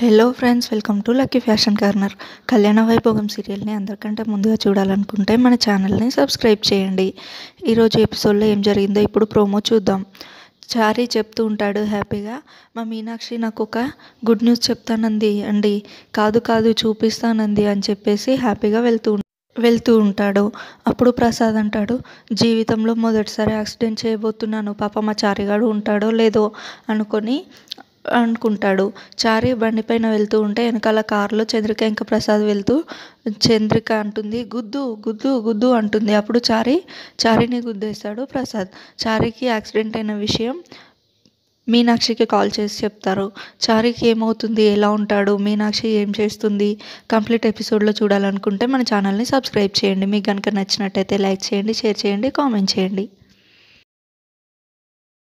hello friends welcome to lucky fashion corner Kalyana Vaibhogam సీరియల్ని అందరికంటే ముందుగా చూడాలనుకుంటే మన ఛానల్ని సబ్స్క్రైబ్ చేయండి ఈరోజు ఎపిసోడ్లో ఏం జరిగిందో ఇప్పుడు ప్రోమో చూద్దాం చారీ చెప్తూ ఉంటాడు హ్యాపీగా మా మీనాక్షి నాకు ఒక గుడ్ న్యూస్ చెప్తానంది అండి కాదు కాదు చూపిస్తానంది అని చెప్పేసి హ్యాపీగా వెళ్తూ ఉం- వెళ్తూ ఉంటాడు అప్పుడు ప్రసాద్ అంటాడు జీవితంలో మొదటిసారి యాక్సిడెంట్ చేయబోతున్నాను పాప మా చారిగాడు ఉంటాడో లేదో అనుకొని అనుకుంటాడు చారి బండి పైన వెళ్తూ ఉంటే వెనకాల కారులో చంద్రిక ఇంకా ప్రసాద్ వెళ్తూ చంద్రిక అంటుంది గుద్దు గుద్దు గుద్దు అంటుంది అప్పుడు చారి చారిని గుద్దేస్తాడు ప్రసాద్ చారికి యాక్సిడెంట్ అయిన విషయం మీనాక్షికి కాల్ చేసి చెప్తారు చారికి ఏమవుతుంది ఎలా ఉంటాడు మీనాక్షి ఏం చేస్తుంది కంప్లీట్ ఎపిసోడ్లో చూడాలనుకుంటే మన ఛానల్ని సబ్స్క్రైబ్ చేయండి మీకు కనుక నచ్చినట్టయితే లైక్ చేయండి షేర్ చేయండి కామెంట్ చేయండి